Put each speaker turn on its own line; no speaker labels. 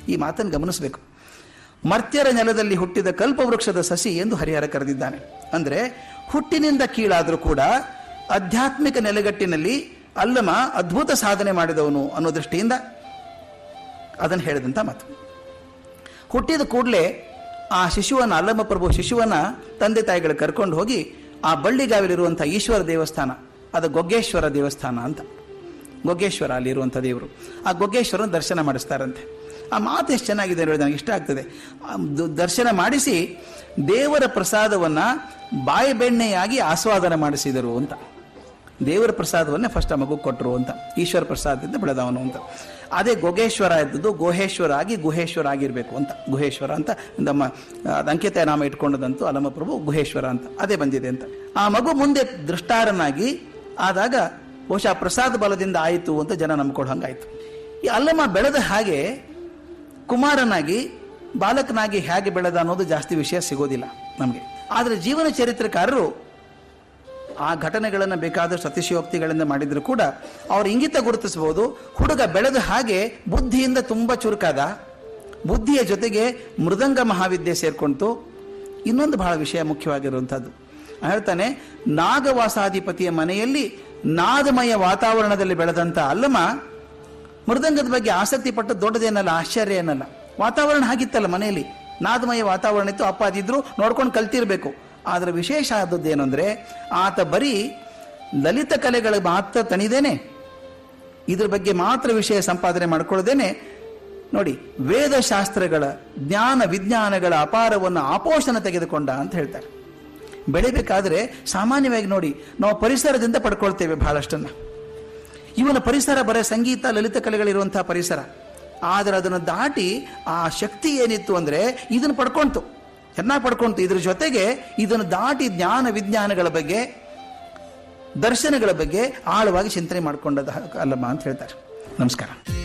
ಈ ಮಾತನ್ನು ಗಮನಿಸಬೇಕು ಮರ್ತ್ಯರ ನೆಲದಲ್ಲಿ ಹುಟ್ಟಿದ ಕಲ್ಪವೃಕ್ಷದ ಸಸಿ ಎಂದು ಹರಿಹರ ಕರೆದಿದ್ದಾನೆ ಅಂದರೆ ಹುಟ್ಟಿನಿಂದ ಕೀಳಾದರೂ ಕೂಡ ಆಧ್ಯಾತ್ಮಿಕ ನೆಲೆಗಟ್ಟಿನಲ್ಲಿ ಅಲ್ಲಮ ಅದ್ಭುತ ಸಾಧನೆ ಮಾಡಿದವನು ಅನ್ನೋ ದೃಷ್ಟಿಯಿಂದ ಅದನ್ನು ಹೇಳಿದಂಥ ಮಾತು ಹುಟ್ಟಿದ ಕೂಡಲೇ ಆ ಶಿಶುವನ್ನ ಅಲ್ಲಮ್ಮ ಪ್ರಭು ಶಿಶುವನ್ನ ತಂದೆ ತಾಯಿಗಳು ಕರ್ಕೊಂಡು ಹೋಗಿ ಆ ಬಳ್ಳಿಗಾವಿಲಿರುವಂಥ ಈಶ್ವರ ದೇವಸ್ಥಾನ ಅದು ಗೊಗ್ಗೇಶ್ವರ ದೇವಸ್ಥಾನ ಅಂತ ಗೊಗ್ಗೇಶ್ವರ ಅಲ್ಲಿರುವಂಥ ದೇವರು ಆ ಗೊಗ್ಗೇಶ್ವರನ ದರ್ಶನ ಮಾಡಿಸ್ತಾರಂತೆ ಆ ಮಾತು ಎಷ್ಟು ಚೆನ್ನಾಗಿದೆ ನೋಡಿ ನನಗೆ ಇಷ್ಟ ಆಗ್ತದೆ ಆ ದ- ದರ್ಶನ ಮಾಡಿಸಿ ದೇವರ ಪ್ರಸಾದವನ್ನ ಬಾಯಿ ಬೆಣ್ಣೆಯಾಗಿ ಆಸ್ವಾದನೆ ಮಾಡಿಸಿದರು ಅಂತ ದೇವರ ಪ್ರಸಾದವನ್ನೇ ಫಸ್ಟ್ ಆ ಮಗು ಕೊಟ್ಟರು ಅಂತ ಈಶ್ವರ ಪ್ರಸಾದದಿಂದ ಬೆಳೆದವನು ಅಂತ ಅದೇ ಗೊಗೇಶ್ವರ ಇದ್ದದ್ದು ಗುಹೇಶ್ವರ ಆಗಿ ಗುಹೇಶ್ವರ ಆಗಿರಬೇಕು ಅಂತ ಗುಹೇಶ್ವರ ಅಂತ ನಮ್ಮ ಅದ್ ಅಂಕಿತ ನಾಮ ಇಟ್ಕೊಂಡದಂತೂ ಅಲಮ ಪ್ರಭು ಗುಹೇಶ್ವರ ಅಂತ ಅದೇ ಬಂದಿದೆ ಅಂತ ಆ ಮಗು ಮುಂದೆ ದೃಷ್ಟಾರನಾಗಿ ಆದಾಗ ಬಹುಶಃ ಪ್ರಸಾದ ಬಲದಿಂದ ಆಯಿತು ಅಂತ ಜನ ನಂಬ್ಕೊಳ್ಳೋ ಹಂಗಾಯ್ತು ಈ ಅಲ್ಲಮ್ಮ ಬೆಳೆದ ಹಾಗೆ ಕುಮಾರನಾಗಿ ಬಾಲಕನಾಗಿ ಹೇಗೆ ಬೆಳೆದ ಅನ್ನೋದು ಜಾಸ್ತಿ ವಿಷಯ ಸಿಗೋದಿಲ್ಲ ನಮಗೆ ಆದರೆ ಜೀವನ ಚರಿತ್ರಕಾರರು ಆ ಘಟನೆಗಳನ್ನು ಬೇಕಾದಷ್ಟು ಅತಿಶಯೋಕ್ತಿಗಳಿಂದ ಮಾಡಿದ್ರು ಕೂಡ ಅವ್ರು ಇಂಗಿತ ಗುರುತಿಸಬಹುದು ಹುಡುಗ ಬೆಳೆದ ಹಾಗೆ ಬುದ್ಧಿಯಿಂದ ತುಂಬ ಚುರುಕಾದ ಬುದ್ಧಿಯ ಜೊತೆಗೆ ಮೃದಂಗ ಮಹಾವಿದ್ಯೆ ಸೇರ್ಕೊಂತು ಇನ್ನೊಂದು ಬಹಳ ವಿಷಯ ಮುಖ್ಯವಾಗಿರುವಂಥದ್ದು ಹೇಳ್ತಾನೆ ನಾಗವಾಸಾಧಿಪತಿಯ ಮನೆಯಲ್ಲಿ ನಾದಮಯ ವಾತಾವರಣದಲ್ಲಿ ಬೆಳೆದಂಥ ಅಲ್ಲಮ ಮೃದಂಗದ ಬಗ್ಗೆ ಆಸಕ್ತಿ ಪಟ್ಟು ದೊಡ್ಡದೇನಲ್ಲ ಆಶ್ಚರ್ಯ ಏನಲ್ಲ ವಾತಾವರಣ ಹಾಗಿತ್ತಲ್ಲ ಮನೆಯಲ್ಲಿ ನಾದಮಯ ವಾತಾವರಣ ಇತ್ತು ಅಪ್ಪ ಅದಿದ್ರು ನೋಡ್ಕೊಂಡು ಕಲ್ತಿರ್ಬೇಕು ಆದ್ರೆ ವಿಶೇಷ ಆದದ್ದು ಏನು ಅಂದ್ರೆ ಆತ ಬರೀ ಲಲಿತ ಕಲೆಗಳ ಮಾತ್ರ ತಣಿದೇನೆ ಇದ್ರ ಬಗ್ಗೆ ಮಾತ್ರ ವಿಷಯ ಸಂಪಾದನೆ ಮಾಡ್ಕೊಳ್ಳೋದೇನೆ ನೋಡಿ ವೇದಶಾಸ್ತ್ರಗಳ ಜ್ಞಾನ ವಿಜ್ಞಾನಗಳ ಅಪಾರವನ್ನು ಆಪೋಷಣ ತೆಗೆದುಕೊಂಡ ಅಂತ ಹೇಳ್ತಾರೆ ಬೆಳಿಬೇಕಾದ್ರೆ ಸಾಮಾನ್ಯವಾಗಿ ನೋಡಿ ನಾವು ಪರಿಸರದಿಂದ ಪಡ್ಕೊಳ್ತೇವೆ ಬಹಳಷ್ಟನ್ನ ಇವನ ಪರಿಸರ ಬರೀ ಸಂಗೀತ ಲಲಿತ ಕಲೆಗಳಿರುವಂತಹ ಪರಿಸರ ಆದರೆ ಅದನ್ನು ದಾಟಿ ಆ ಶಕ್ತಿ ಏನಿತ್ತು ಅಂದ್ರೆ ಇದನ್ನು ಪಡ್ಕೊಂತು ಚೆನ್ನಾಗಿ ಪಡ್ಕೊಂತು ಇದ್ರ ಜೊತೆಗೆ ಇದನ್ನು ದಾಟಿ ಜ್ಞಾನ ವಿಜ್ಞಾನಗಳ ಬಗ್ಗೆ ದರ್ಶನಗಳ ಬಗ್ಗೆ ಆಳವಾಗಿ ಚಿಂತನೆ ಮಾಡ್ಕೊಂಡದ ಅಲ್ಲಮ್ಮ ಅಂತ ಹೇಳ್ತಾರೆ ನಮಸ್ಕಾರ